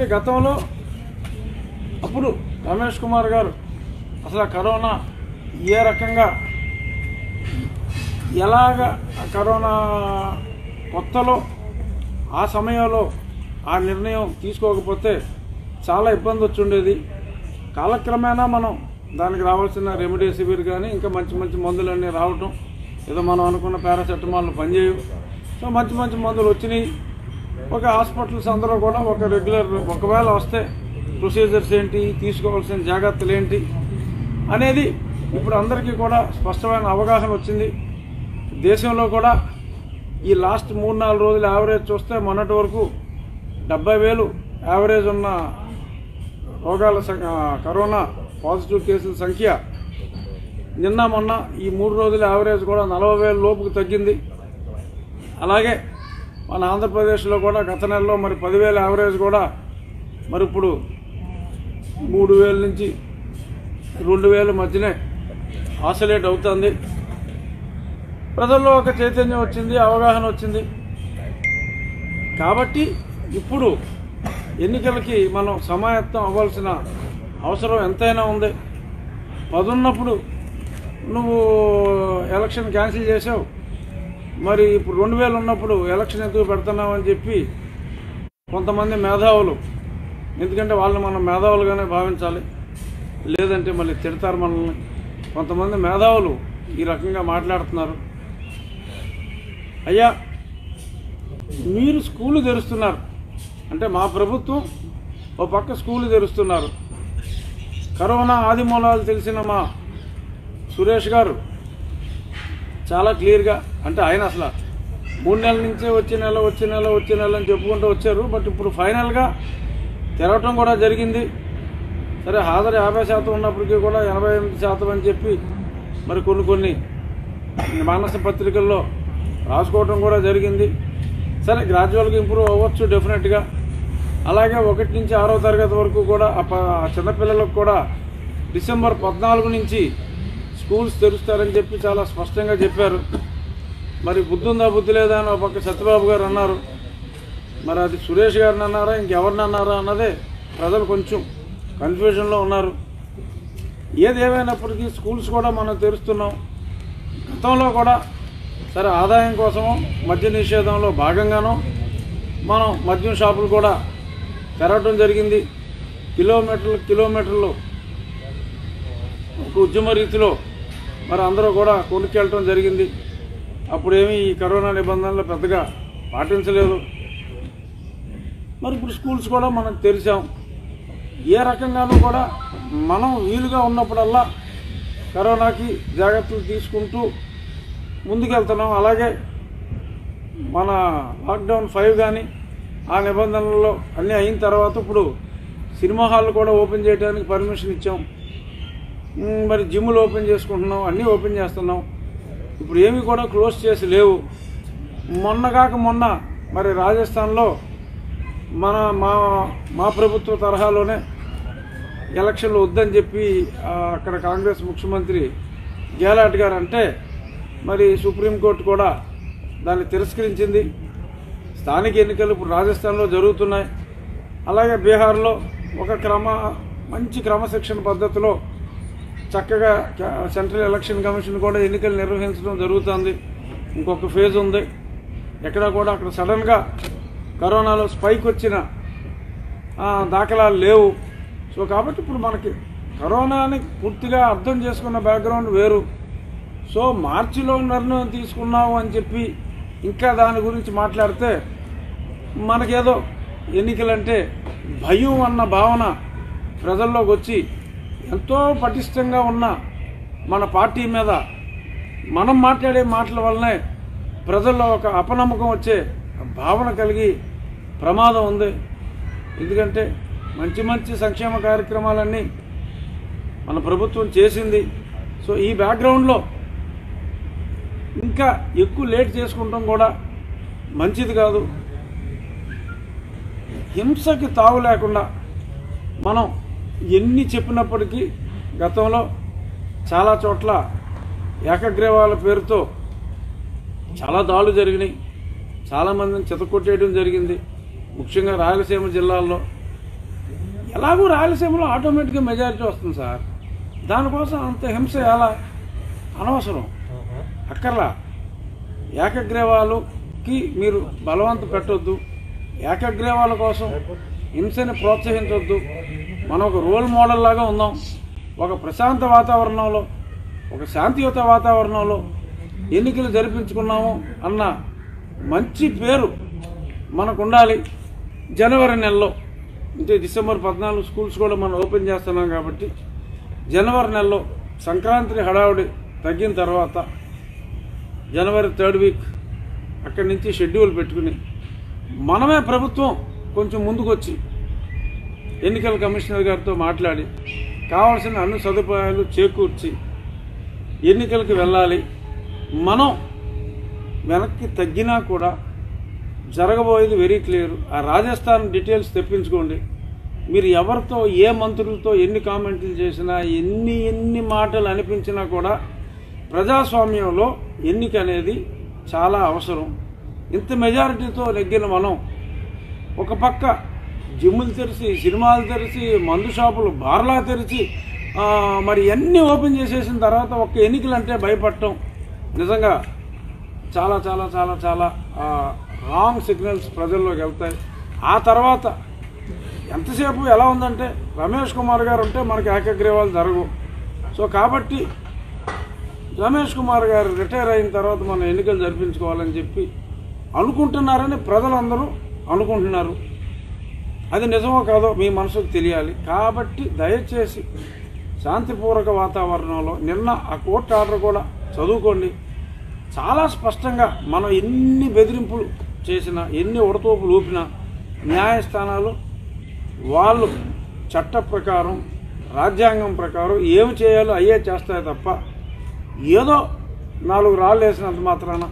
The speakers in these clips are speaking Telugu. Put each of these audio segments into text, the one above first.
గతంలో అప్పుడు రమేష్ కుమార్ గారు అసలు ఆ కరోనా ఏ రకంగా ఎలాగ ఆ కరోనా కొత్తలో ఆ సమయంలో ఆ నిర్ణయం తీసుకోకపోతే చాలా ఇబ్బంది వచ్చి ఉండేది కాలక్రమేణా మనం దానికి రావాల్సిన రెమిడేసివిర్ కానీ ఇంకా మంచి మంచి మందులన్నీ రావటం ఏదో మనం అనుకున్న పారాసెటమాల్ పనిచేయవు సో మంచి మంచి మందులు వచ్చినాయి ఒక హాస్పిటల్స్ అందరూ కూడా ఒక రెగ్యులర్ ఒకవేళ వస్తే ప్రొసీజర్స్ ఏంటి తీసుకోవాల్సిన జాగ్రత్తలు ఏంటి అనేది ఇప్పుడు అందరికీ కూడా స్పష్టమైన అవగాహన వచ్చింది దేశంలో కూడా ఈ లాస్ట్ మూడు నాలుగు రోజులు యావరేజ్ చూస్తే మొన్నటి వరకు డెబ్బై వేలు యావరేజ్ ఉన్న రోగాల సం- ఆ, కరోనా పాజిటివ్ కేసుల సంఖ్య నిన్న మొన్న ఈ మూడు రోజుల యావరేజ్ కూడా నలభై వేల లోపుకు తగ్గింది అలాగే మన ఆంధ్రప్రదేశ్లో కూడా గత నెలలో మరి పదివేల యావరేజ్ కూడా మరి ఇప్పుడు మూడు వేల నుంచి రెండు వేల మధ్యనే ఆసిలేట్ అవుతుంది ప్రజల్లో ఒక చైతన్యం వచ్చింది అవగాహన వచ్చింది కాబట్టి ఇప్పుడు ఎన్నికలకి మనం సమాయత్తం అవ్వాల్సిన అవసరం ఎంతైనా ఉంది పదున్నప్పుడు నువ్వు ఎలక్షన్ క్యాన్సిల్ చేసావు మరి ఇప్పుడు రెండు వేలు ఉన్నప్పుడు ఎలక్షన్ ఎందుకు పెడుతున్నావు అని చెప్పి కొంతమంది మేధావులు ఎందుకంటే వాళ్ళని మనం మేధావులుగానే భావించాలి లేదంటే మళ్ళీ తిడతారు మనల్ని కొంతమంది మేధావులు ఈ రకంగా మాట్లాడుతున్నారు అయ్యా మీరు స్కూలు తెరుస్తున్నారు అంటే మా ప్రభుత్వం ఓ పక్క స్కూలు తెరుస్తున్నారు కరోనా ఆది మూలాలు తెలిసిన మా సురేష్ గారు చాలా క్లియర్గా అంటే ఆయన అసలు మూడు నెలల నుంచే వచ్చే నెల వచ్చే నెల వచ్చే నెల అని చెప్పుకుంటూ వచ్చారు బట్ ఇప్పుడు ఫైనల్గా తెరవటం కూడా జరిగింది సరే హాజరు యాభై శాతం ఉన్నప్పటికీ కూడా ఎనభై ఎనిమిది శాతం అని చెప్పి మరి కొన్ని కొన్ని మానస పత్రికల్లో రాసుకోవటం కూడా జరిగింది సరే గ్రాడ్యువల్గా ఇంప్రూవ్ అవ్వచ్చు డెఫినెట్గా అలాగే ఒకటి నుంచి ఆరో తరగతి వరకు కూడా ఆ ప- ఆ చిన్నపిల్లలకు కూడా డిసెంబర్ పద్నాలుగు నుంచి స్కూల్స్ తెరుస్తారని చెప్పి చాలా స్పష్టంగా చెప్పారు మరి బుద్ధి ఉందా బుద్ధి లేదా అని ఒక పక్క సత్యబాబు గారు అన్నారు మరి అది సురేష్ గారిని అన్నారా ఇంకెవరిని అన్నారా అన్నదే ప్రజలు కొంచెం కన్ఫ్యూజన్లో ఉన్నారు ఏది ఏమైనప్పటికీ స్కూల్స్ కూడా మనం తెరుస్తున్నాం గతంలో కూడా సరే ఆదాయం కోసము మద్య నిషేధంలో భాగంగానూ మనం మద్యం షాపులు కూడా తెరవడం జరిగింది కిలోమీటర్లు కిలోమీటర్లు ఒక ఉద్యమ రీతిలో మరి అందరూ కూడా కొనుక్కెళ్ళటం జరిగింది అప్పుడేమీ ఈ కరోనా నిబంధనలు పెద్దగా పాటించలేదు మరి ఇప్పుడు స్కూల్స్ కూడా మనం తెరిచాం ఏ రకంగానూ కూడా మనం వీలుగా ఉన్నప్పుడల్లా కరోనాకి జాగ్రత్తలు తీసుకుంటూ ముందుకెళ్తున్నాం అలాగే మన లాక్డౌన్ ఫైవ్ కానీ ఆ నిబంధనల్లో అన్నీ అయిన తర్వాత ఇప్పుడు సినిమా హాల్ కూడా ఓపెన్ చేయడానికి పర్మిషన్ ఇచ్చాం ఉమ్, మరి జిమ్లు ఓపెన్ చేసుకుంటున్నాం అన్నీ ఓపెన్ చేస్తున్నాం ఇప్పుడు ఏమీ కూడా క్లోజ్ చేసి లేవు మొన్న కాక మొన్న మరి రాజస్థాన్లో మన మా మా ప్రభుత్వ తరహాలోనే ఎలక్షన్లు వద్దని చెప్పి ఆ, అక్కడ కాంగ్రెస్ ముఖ్యమంత్రి గెహ్లాట్ గారు అంటే మరి సుప్రీంకోర్టు కూడా దాన్ని తిరస్కరించింది స్థానిక ఎన్నికలు ఇప్పుడు రాజస్థాన్లో జరుగుతున్నాయి అలాగే బీహార్లో ఒక క్రమ మంచి క్రమశిక్షణ పద్ధతిలో చక్కగా క- సెంట్రల్ ఎలక్షన్ కమిషన్ కూడా ఎన్నికలు నిర్వహించడం జరుగుతుంది ఇంకొక ఫేజ్ ఉంది ఎక్కడ కూడా అక్కడ సడన్గా కరోనాలో స్పైక్ వచ్చిన ఆ, దాఖలాలు లేవు సో కాబట్టి ఇప్పుడు మనకి కరోనాని పూర్తిగా అర్థం చేసుకున్న బ్యాక్గ్రౌండ్ వేరు సో మార్చిలో నిర్ణయం తీసుకున్నాము అని చెప్పి ఇంకా దాని గురించి మాట్లాడితే మనకేదో ఎన్నికలంటే భయం అన్న భావన ప్రజల్లోకి వచ్చి ఎంతో పటిష్టంగా ఉన్న మన పార్టీ మీద మనం మాట్లాడే మాటల వల్లనే ప్రజల్లో ఒక అపనమ్మకం వచ్చే భావన కలిగి ప్రమాదం ఉంది ఎందుకంటే మంచి మంచి సంక్షేమ కార్యక్రమాలన్నీ మన ప్రభుత్వం చేసింది సో ఈ బ్యాక్గ్రౌండ్లో ఇంకా ఎక్కువ లేట్ చేసుకుంటాం కూడా మంచిది కాదు హింసకి తావు లేకుండా మనం ఎన్ని చెప్పినప్పటికీ గతంలో చాలా చోట్ల ఏకగ్రీవాల పేరుతో చాలా దాడులు జరిగినాయి చాలామందిని చితకొట్టేయడం జరిగింది ముఖ్యంగా రాయలసీమ జిల్లాల్లో ఎలాగూ రాయలసీమలో ఆటోమేటిక్గా మెజారిటీ వస్తుంది సార్ దానికోసం అంత హింస ఎలా అనవసరం అక్కర్లా ఏకగ్రీవాలుకి మీరు బలవంత పెట్టొద్దు ఏకగ్రీవాల కోసం హింసని ప్రోత్సహించొద్దు మనం ఒక రోల్ మోడల్ లాగా ఉందాం ఒక ప్రశాంత వాతావరణంలో ఒక శాంతియుత వాతావరణంలో ఎన్నికలు జరిపించుకున్నాము అన్న మంచి పేరు మనకు ఉండాలి జనవరి నెలలో అంటే డిసెంబర్ పద్నాలుగు స్కూల్స్ కూడా మనం ఓపెన్ చేస్తున్నాం కాబట్టి జనవరి నెలలో సంక్రాంతి హడావుడి తగ్గిన తర్వాత జనవరి థర్డ్ వీక్ అక్కడి నుంచి షెడ్యూల్ పెట్టుకుని మనమే ప్రభుత్వం కొంచెం ముందుకొచ్చి ఎన్నికల కమిషనర్ గారితో మాట్లాడి కావాల్సిన అన్ని సదుపాయాలు చేకూర్చి ఎన్నికలకు వెళ్ళాలి మనం వెనక్కి తగ్గినా కూడా జరగబోయేది వెరీ క్లియర్ ఆ రాజస్థాన్ డీటెయిల్స్ తెప్పించుకోండి మీరు ఎవరితో ఏ మంత్రులతో ఎన్ని కామెంట్లు చేసినా ఎన్ని ఎన్ని మాటలు అనిపించినా కూడా ప్రజాస్వామ్యంలో ఎన్నిక అనేది చాలా అవసరం ఇంత మెజారిటీతో నెగ్గిన మనం ఒక పక్క జిమ్ములు తెరిచి సినిమాలు తెరిచి మందు షాపులు బార్లా తెరిచి ఆ, మరి అన్నీ ఓపెన్ చేసేసిన తర్వాత ఒక్క ఎన్నికలు అంటే భయపడటం నిజంగా చాలా చాలా చాలా చాలా రాంగ్ సిగ్నల్స్ ప్రజల్లోకి వెళ్తాయి ఆ తర్వాత ఎంతసేపు ఎలా ఉందంటే రమేష్ కుమార్ గారు ఉంటే మనకి ఏకగ్రీవాలు జరగవు సో కాబట్టి రమేష్ కుమార్ గారు రిటైర్ అయిన తర్వాత మనం ఎన్నికలు జరిపించుకోవాలని చెప్పి అనుకుంటున్నారని ప్రజలందరూ అనుకుంటున్నారు అది నిజమో కాదో మీ మనసుకు తెలియాలి కాబట్టి దయచేసి శాంతిపూర్వక వాతావరణంలో నిన్న ఆ కోర్టు ఆర్డర్ కూడా చదువుకోండి చాలా స్పష్టంగా మనం ఎన్ని బెదిరింపులు చేసినా ఎన్ని ఉడతోపులు ఊపినా న్యాయస్థానాలు వాళ్ళు చట్ట ప్రకారం రాజ్యాంగం ప్రకారం ఏమి చేయాలో అయ్యే చేస్తాయి తప్ప ఏదో నాలుగు రాళ్ళు వేసినంత మాత్రాన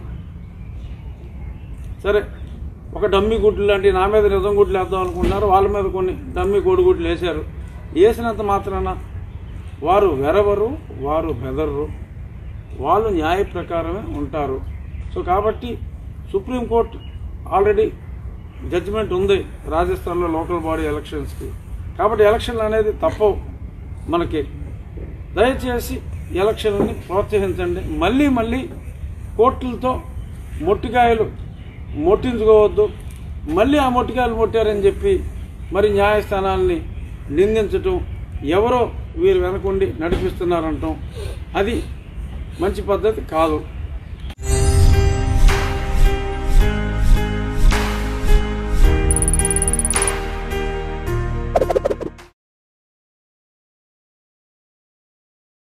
సరే ఒక డమ్మి గుడ్లు లాంటి నా మీద నిజం గుడ్లు వేద్దాం అనుకుంటున్నారు వాళ్ళ మీద కొన్ని డమ్మి కోడిగుడ్లు వేశారు వేసినంత మాత్రాన వారు వెరవరు వారు బెదర్రు వాళ్ళు న్యాయ ప్రకారమే ఉంటారు సో కాబట్టి సుప్రీంకోర్టు ఆల్రెడీ జడ్జిమెంట్ ఉంది రాజస్థాన్లో లోకల్ బాడీ ఎలక్షన్స్కి కాబట్టి ఎలక్షన్లు అనేది తప్పవు మనకి దయచేసి ఎలక్షన్ని ప్రోత్సహించండి మళ్ళీ మళ్ళీ కోర్టులతో మొట్టికాయలు మొట్టించుకోవద్దు మళ్ళీ ఆ మొట్టికాయలు మొట్టారని చెప్పి మరి న్యాయస్థానాల్ని నిందించటం ఎవరో వీరు వెనకుండి నడిపిస్తున్నారంటాం అది మంచి పద్ధతి కాదు